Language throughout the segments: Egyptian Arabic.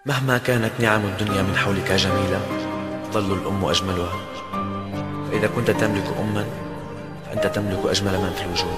مهما كانت نعم الدنيا من حولك جميلة تظل الأم أجملها فإذا كنت تملك أما فأنت تملك أجمل من في الوجود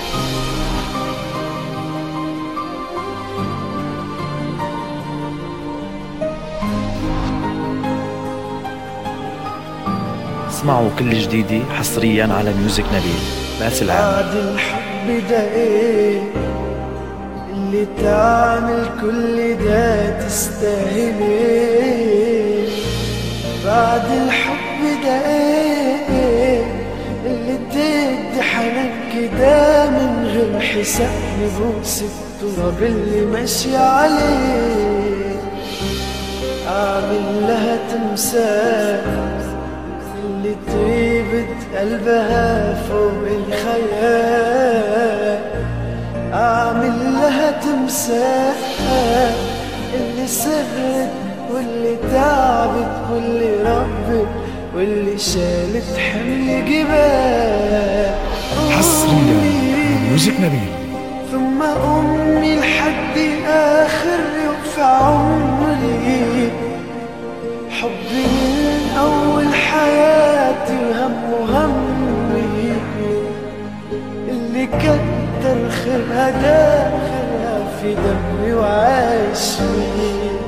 اسمعوا كل جديدي حصريا على ميوزك نبيل باس العام بعد الحب ده ايه اللي تعمل كل ده تستاهل ايه بعد الحب ده ايه اللي تدي حنان كده من غير حساب نبوس التراب اللي ماشي عليه اعمل لها تمثال اللي طيبة قلبها فوق الخيال أعمل لها تمثال اللي سهرت واللي تعبت واللي ربت واللي شالت حمل جبال حصريا على ميوزك نبيل ثم أمي لحد آخر يوم في عمري حبي من أول حياتي وهم وهمي اللي كتر خيرها داخلها في دمي وعايش فيه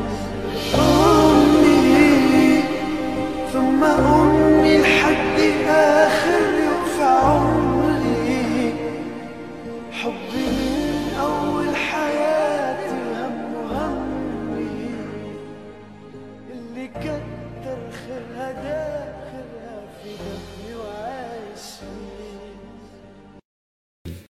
أمي ثم أمي لحد آخر يوم في عمري حبي من أول